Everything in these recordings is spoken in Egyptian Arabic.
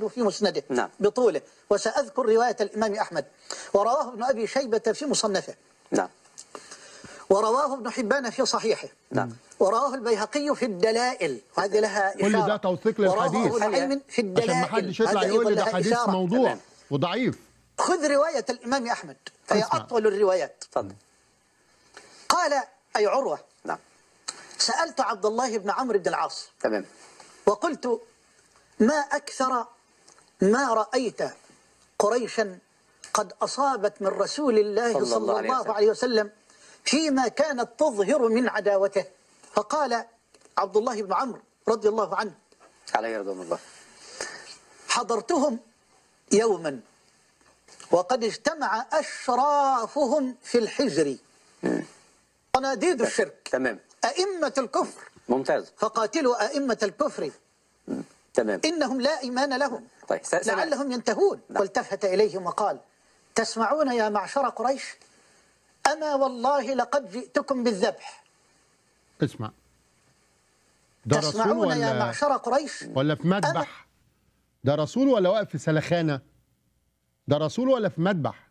في مسنده نعم. بطوله وسأذكر رواية الإمام أحمد ورواه ابن أبي شيبة في مصنفه نعم ورواه ابن حبان في صحيحه نعم. ورواه البيهقي في الدلائل وهذه لها كل إشارة ده توثيق ورواه للحديث. أبو نعيم في الدلائل عشان ما حدش يطلع هذا يقول لي أيضاً ده لها حديث إشارة. موضوع تمام. وضعيف خذ رواية الإمام أحمد فهي اسمع. أطول الروايات تفضل قال أي عروة نعم سألت عبد الله بن عمرو بن العاص تمام وقلت ما أكثر ما رأيت قريشا قد أصابت من رسول الله صلى صلى, الله عليه الله وسلم. عليه وسلم فيما كانت تظهر من عداوته فقال عبد الله بن عمرو رضي الله عنه عليه رضوان الله حضرتهم يوما وقد اجتمع أشرافهم في الحجر صناديد الشرك تمام أئمة الكفر ممتاز فقاتلوا أئمة الكفر تمام إنهم لا إيمان لهم طيب س- سمع- لعلهم ينتهون نعم. والتفت إليهم وقال تسمعون يا معشر قريش أما والله لقد جئتكم بالذبح اسمع ده رسول تسمعون يا ولا معشر قريش ولا في مذبح ده رسول ولا واقف في سلخانه ده رسول ولا في مذبح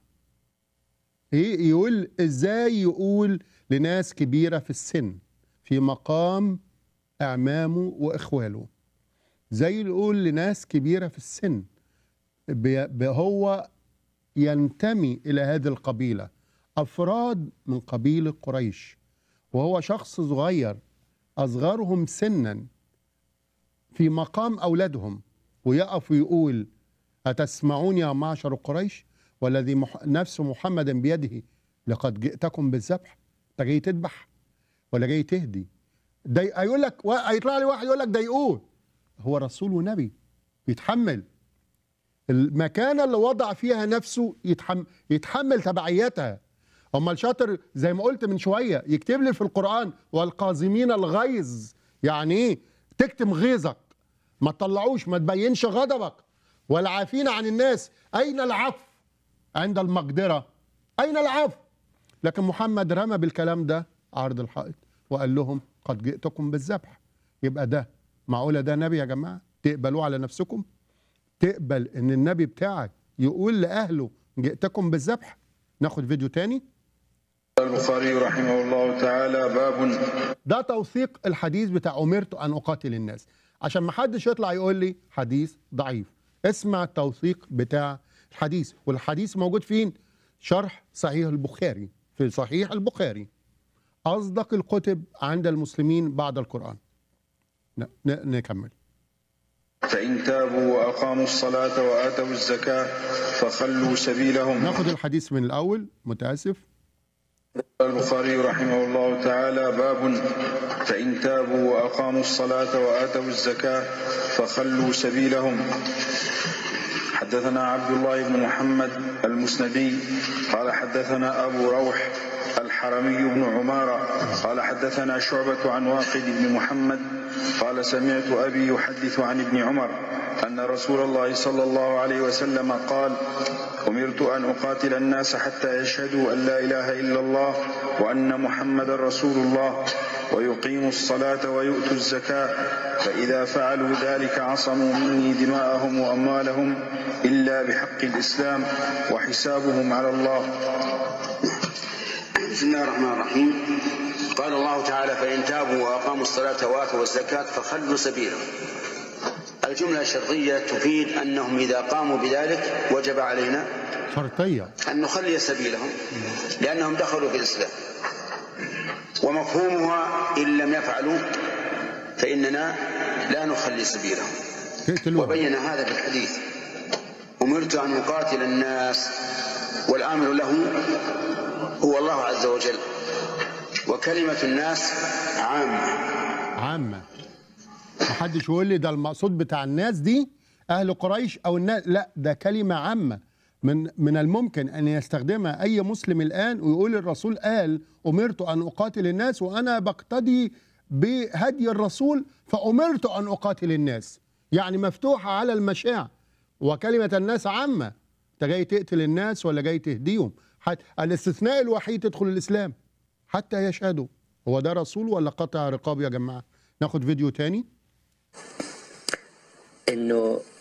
ايه يقول ازاي يقول لناس كبيره في السن في مقام اعمامه واخواله زي يقول لناس كبيره في السن بي- ب- هو ينتمي الى هذه القبيله افراد من قبيله قريش وهو شخص صغير اصغرهم سنا في مقام أولادهم ويقف ويقول أتسمعون يا معشر قريش والذي مح... نفس محمد بيده لقد جئتكم بالذبح أنت جاي تذبح ولا جاي تهدي ده هيقول لك و... هيطلع لي واحد يقول لك ده يقول هو رسول ونبي بيتحمل المكانة اللي وضع فيها نفسه يتحمل, يتحمل تبعيتها امال شاطر زي ما قلت من شويه يكتب لي في القران والقازمين الغيظ يعني ايه تكتم غيظك ما تطلعوش ما تبينش غضبك والعافين عن الناس اين العفو عند المقدره اين العفو لكن محمد رمى بالكلام ده عرض الحائط وقال لهم قد جئتكم بالذبح يبقى ده معقوله ده نبي يا جماعه تقبلوه على نفسكم تقبل ان النبي بتاعك يقول لاهله جئتكم بالذبح ناخد فيديو تاني البخاري رحمه الله تعالى باب ده توثيق الحديث بتاع امرت ان اقاتل الناس عشان ما حدش يطلع يقول لي حديث ضعيف اسمع التوثيق بتاع الحديث والحديث موجود فين شرح صحيح البخاري في صحيح البخاري اصدق الكتب عند المسلمين بعد القران ن- ن- نكمل فإن تابوا وأقاموا الصلاة وآتوا الزكاة فخلوا سبيلهم ناخد الحديث من الاول متاسف البخاري رحمه الله تعالى باب فإن تابوا وأقاموا الصلاة وآتوا الزكاة فخلوا سبيلهم حدثنا عبد الله بن محمد المسندي قال حدثنا أبو روح الحرمي بن عمارة قال حدثنا شعبة عن واقد بن محمد قال سمعت أبي يحدث عن ابن عمر أن رسول الله صلى الله عليه وسلم قال أمرت أن أقاتل الناس حتى يشهدوا أن لا إله إلا الله وأن محمد رسول الله ويقيموا الصلاة ويؤتوا الزكاة فإذا فعلوا ذلك عصموا مني دماءهم وأموالهم إلا بحق الإسلام وحسابهم على الله بسم الله الرحمن الرحيم قال الله تعالى فإن تابوا وأقاموا الصلاة وآتوا الزكاة فخلوا سبيلهم الجملة الشرطية تفيد أنهم إذا قاموا بذلك وجب علينا شرطيه أن نخلي سبيلهم لأنهم دخلوا في الإسلام ومفهومها إن لم يفعلوا فإننا لا نخلي سبيلهم تقتلوها وبين هذا في الحديث أمرت أن أقاتل الناس والآمر له هو الله عز وجل وكلمة الناس عامة عامة محدش يقول لي ده المقصود بتاع الناس دي أهل قريش أو الناس لا ده كلمة عامة من من الممكن أن يستخدمها أي مسلم الآن ويقول الرسول قال أمرت أن أقاتل الناس وأنا بقتدي بهدي الرسول فأمرت أن أقاتل الناس يعني مفتوحة على المشاع وكلمة الناس عامة أنت جاي تقتل الناس ولا جاي تهديهم حت... الاستثناء الوحيد تدخل الإسلام حتى يشهدوا هو ده رسول ولا قطع رقاب يا جماعة ناخد فيديو تاني انه